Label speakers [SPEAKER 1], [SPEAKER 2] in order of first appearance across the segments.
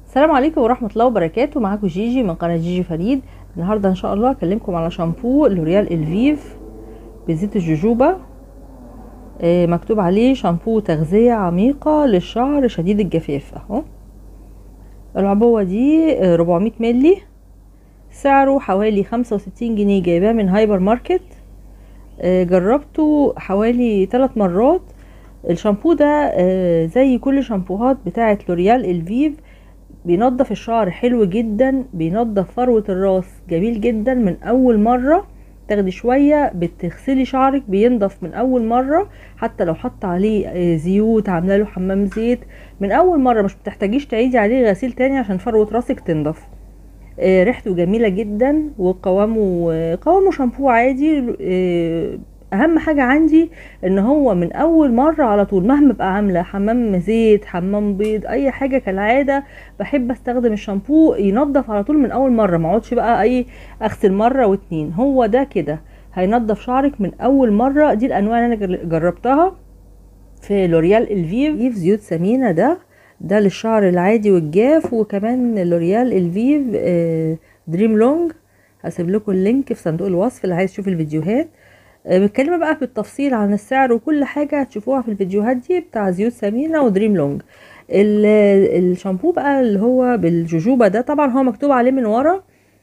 [SPEAKER 1] السلام عليكم ورحمة الله وبركاته معاكم جيجي من قناة جيجي فريد النهاردة ان شاء الله اكلمكم على شامبو لوريال الفيف بزيت الجوجوبا آه، مكتوب عليه شامبو تغذية عميقة للشعر شديد الجفاف اهو العبوة دي آه، 400 ملي سعره حوالي 65 جنيه جايباه من هايبر ماركت آه، جربته حوالي 3 مرات الشامبو ده آه، زي كل شامبوهات بتاعه لوريال الفيف بينظف الشعر حلو جدا بينظف فروة الراس جميل جدا من اول مرة تاخدي شوية بتغسلي شعرك بينضف من اول مرة حتى لو حط عليه آه، زيوت عامله له حمام زيت من اول مرة مش بتحتاجيش تعيدي عليه غسيل تاني عشان فروة راسك تنضف آه، ريحته جميلة جدا وقوامه آه، قوامه شامبو عادي آه، اهم حاجة عندي ان هو من اول مرة على طول مهما بقى عاملة حمام زيت حمام بيض اي حاجة كالعادة بحب استخدم الشامبو ينضف على طول من اول مرة ما اقعدش بقى اي اغسل مرة واتنين هو ده كده هينضف شعرك من اول مرة دي الانواع اللي انا جر- جربتها في لوريال الفيف زيوت ثمينة ده ده للشعر العادي والجاف وكمان لوريال الفيف آه، دريم لونج هسيب لكم اللينك في صندوق الوصف اللي عايز يشوف الفيديوهات آه، بتكلمة بقى بالتفصيل عن السعر وكل حاجة هتشوفوها في الفيديوهات دي بتاع زيوت ثمينة ودريم لونج ال- الشامبو بقى اللي هو بالجوجوبا ده طبعا هو مكتوب عليه من ورا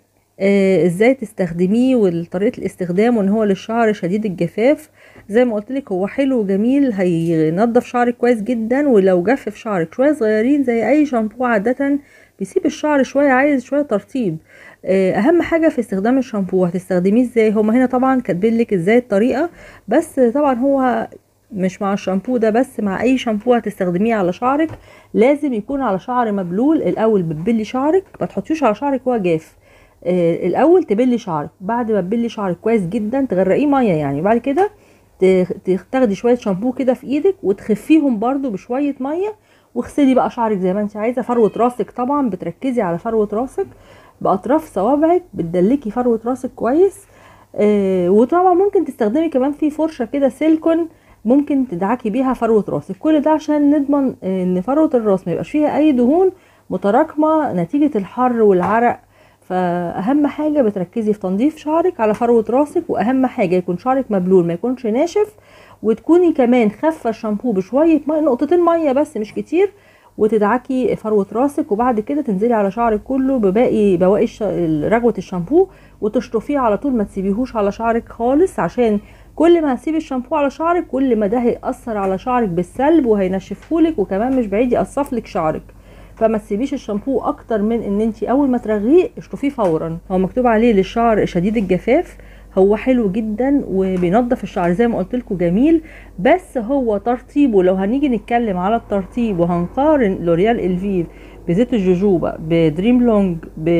[SPEAKER 1] آه، ازاي تستخدميه وطريقة الاستخدام وان هو للشعر شديد الجفاف زي ما قلت لك هو حلو وجميل هينضف شعرك كويس جدا ولو جفف شعرك شوية صغيرين زي اي شامبو عادة بيسيب الشعر شوية عايز شوية ترطيب آه، اهم حاجة في استخدام الشامبو هتستخدميه ازاي هما هنا طبعا كاتبين لك ازاي الطريقة بس طبعا هو مش مع الشامبو ده بس مع اي شامبو هتستخدميه على شعرك لازم يكون على شعر مبلول الاول بتبلي شعرك ما تحطيوش على شعرك وهو جاف آه، الاول تبلي شعرك بعد ما تبلي شعرك كويس جدا تغرقيه ميه يعني بعد كده ت- ت- تاخدي شويه شامبو كده في ايدك وتخفيهم برضو بشويه ميه واغسلي بقى شعرك زي ما انت عايزه فروه راسك طبعا بتركزي على فروه راسك باطراف صوابعك بتدلكي فروه راسك كويس آه وطبعا ممكن تستخدمي كمان في فرشه كده سيليكون ممكن تدعكي بيها فروه راسك كل ده عشان نضمن آه، ان فروه الراس ما يبقاش فيها اي دهون متراكمه نتيجه الحر والعرق فاهم حاجه بتركزي في تنظيف شعرك على فروه راسك واهم حاجه يكون شعرك مبلول ما يكونش ناشف وتكوني كمان خفه الشامبو بشويه ميه نقطتين ميه بس مش كتير وتدعكي فروه راسك وبعد كده تنزلي على شعرك كله بباقي بواقي الش- رغوه الشامبو وتشطفيه على طول ما تسيبيهوش على شعرك خالص عشان كل ما هتسيبي الشامبو على شعرك كل ما ده هيأثر على شعرك بالسلب وهينشفهولك وكمان مش بعيد يقصفلك شعرك فما تسيبيش الشامبو اكتر من ان انت اول ما ترغيه اشطفيه فورا هو مكتوب عليه للشعر شديد الجفاف هو حلو جدا وبينظف الشعر زي ما قلت لكم جميل بس هو ترطيبه لو هنيجي نتكلم على الترطيب وهنقارن لوريال الفيف بزيت الجوجوبا بدريم لونج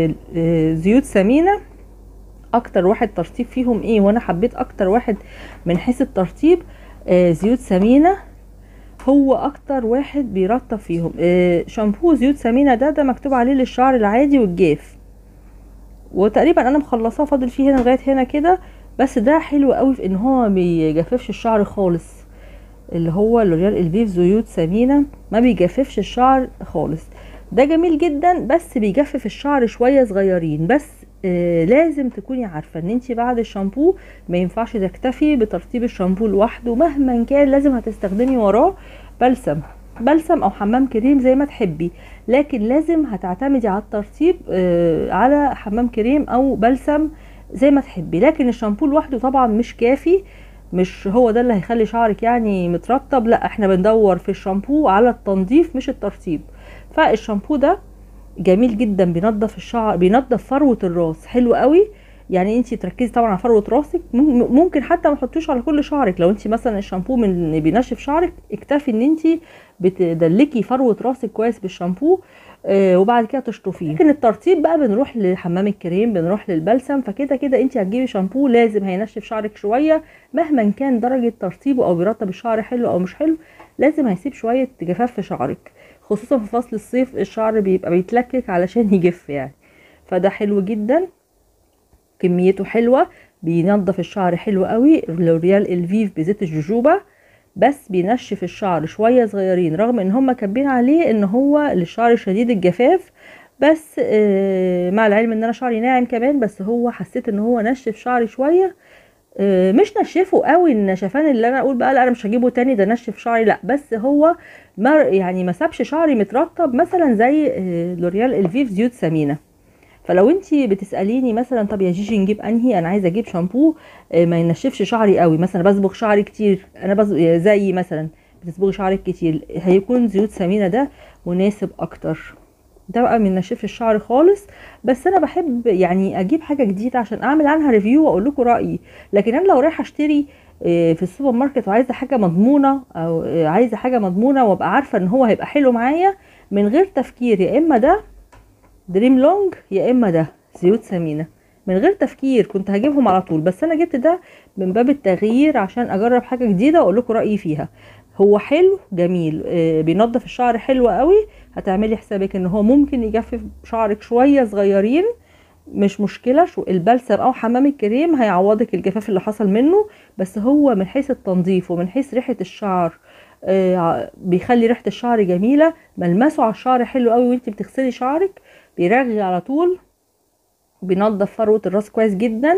[SPEAKER 1] بزيوت ثمينه اكتر واحد ترطيب فيهم ايه وانا حبيت اكتر واحد من حيث الترطيب آه زيوت ثمينه هو اكتر واحد بيرطب فيهم آه شامبو زيوت ثمينه ده ده مكتوب عليه للشعر العادي والجاف وتقريبا انا مخلصاه فاضل فيه هنا لغايه هنا كده بس ده حلو قوي في ان هو ما بيجففش الشعر خالص اللي هو لوريال الفيف زيوت ثمينه ما بيجففش الشعر خالص ده جميل جدا بس بيجفف الشعر شويه صغيرين بس آه لازم تكوني عارفه ان انت بعد الشامبو ما ينفعش تكتفي بترطيب الشامبو لوحده مهما كان لازم هتستخدمي وراه بلسم بلسم او حمام كريم زي ما تحبي لكن لازم هتعتمدي على الترطيب آه على حمام كريم او بلسم زي ما تحبي لكن الشامبو لوحده طبعا مش كافي مش هو ده اللي هيخلي شعرك يعني مترطب لا احنا بندور في الشامبو على التنظيف مش الترطيب فالشامبو ده جميل جدا بينظف الشعر بينظف فروه الراس حلو قوي يعني انت تركزي طبعا على فروه راسك مم- ممكن حتى ما تحطوش على كل شعرك لو انت مثلا الشامبو من بينشف شعرك اكتفي ان انت بتدلكي فروه راسك كويس بالشامبو آه وبعد كده تشطفيه لكن الترطيب بقى بنروح لحمام الكريم بنروح للبلسم فكده كده انت هتجيبي شامبو لازم هينشف شعرك شويه مهما كان درجه ترطيبه او بيرطب الشعر حلو او مش حلو لازم هيسيب شويه جفاف في شعرك خصوصا في فصل الصيف الشعر بيبقى بيتلكك علشان يجف يعني فده حلو جدا كميته حلوه بينظف الشعر حلو قوي لوريال الفيف بزيت الجوجوبا بس بينشف الشعر شويه صغيرين رغم ان هم كاتبين عليه ان هو للشعر شديد الجفاف بس آه، مع العلم ان انا شعري ناعم كمان بس هو حسيت ان هو نشف شعري شويه آه، مش نشفه قوي النشفان اللي انا اقول بقى لا انا مش هجيبه تاني ده نشف شعري لا بس هو ما يعني ما سابش شعري مترطب مثلا زي آه، لوريال الفيف زيوت سمينه فلو انتي بتساليني مثلا طب يا جيجي نجيب انهي انا عايزه اجيب شامبو آه، ما ينشفش شعري قوي مثلا بصبغ شعري كتير انا بصبغ زي مثلا بتصبغي شعرك كتير هيكون زيوت سمينه ده مناسب اكتر ده بقى من نشف الشعر خالص بس انا بحب يعني اجيب حاجه جديده عشان اعمل عنها ريفيو واقول لكم رايي لكن انا لو رايحه اشتري آه، في السوبر ماركت وعايزه حاجه مضمونه او آه، عايزه حاجه مضمونه وابقى عارفه ان هو هيبقى حلو معايا من غير تفكير يا اما ده دريم لونج يا اما ده زيوت سمينه من غير تفكير كنت هجيبهم على طول بس انا جبت ده من باب التغيير عشان اجرب حاجه جديده واقول لكم رايي فيها هو حلو جميل آه، بينظف الشعر حلو قوي هتعملي حسابك ان هو ممكن يجفف شعرك شويه صغيرين مش مشكله شو البلسم او حمام الكريم هيعوضك الجفاف اللي حصل منه بس هو من حيث التنظيف ومن حيث ريحه الشعر آه، بيخلي ريحه الشعر جميله ملمسه على الشعر حلو قوي وانت بتغسلي شعرك بيرغي على طول بينضف فروه الراس كويس جدا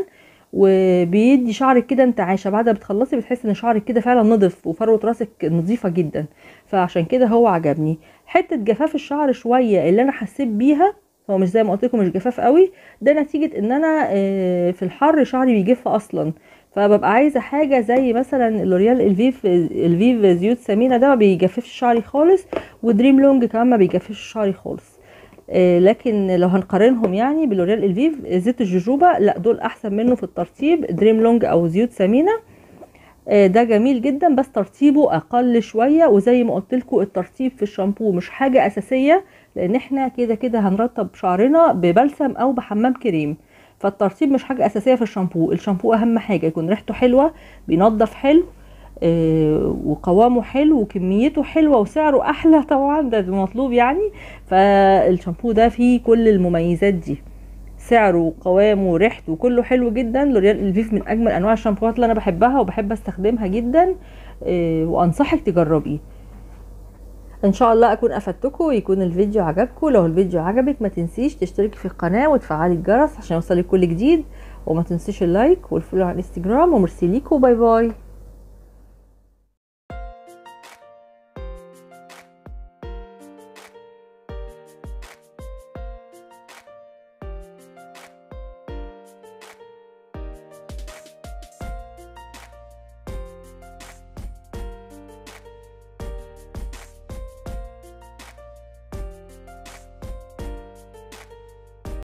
[SPEAKER 1] وبيدي شعرك كده انتعاشه بعد ما بتخلصي بتحسي ان شعرك كده فعلا نضف وفروه راسك نظيفه جدا فعشان كده هو عجبني حته جفاف الشعر شويه اللي انا حسيت بيها هو مش زي ما قلت لكم مش جفاف قوي ده نتيجه ان انا آه، في الحر شعري بيجف اصلا فببقى عايزه حاجه زي مثلا لوريال الفيف الفيف زيوت سمينه ده ما بيجففش شعري خالص ودريم لونج كمان ما بيجففش شعري خالص آه، لكن لو هنقارنهم يعني بلوريال الفيف زيت الجوجوبا لا دول احسن منه في الترطيب دريم لونج او زيوت سمينه آه، ده جميل جدا بس ترطيبه اقل شويه وزي ما قلت لكم الترطيب في الشامبو مش حاجه اساسيه لان احنا كده كده هنرطب شعرنا ببلسم او بحمام كريم فالترطيب مش حاجه اساسيه في الشامبو الشامبو اهم حاجه يكون ريحته حلوه بينظف حلو آه، وقوامه حلو وكميته حلوه وسعره احلى طبعا ده المطلوب يعني فالشامبو ده فيه كل المميزات دي سعره وقوامه وريحته كله حلو جدا لوريال الفيف من اجمل انواع الشامبوهات اللي انا بحبها وبحب استخدمها جدا آه، وانصحك تجربيه ان شاء الله اكون افدتكم ويكون الفيديو عجبكم لو الفيديو عجبك ما تنسيش تشتركي في القناه وتفعلي الجرس عشان يوصلك كل جديد وما تنسيش اللايك والفولو على الانستجرام ومرسي ليكم باي باي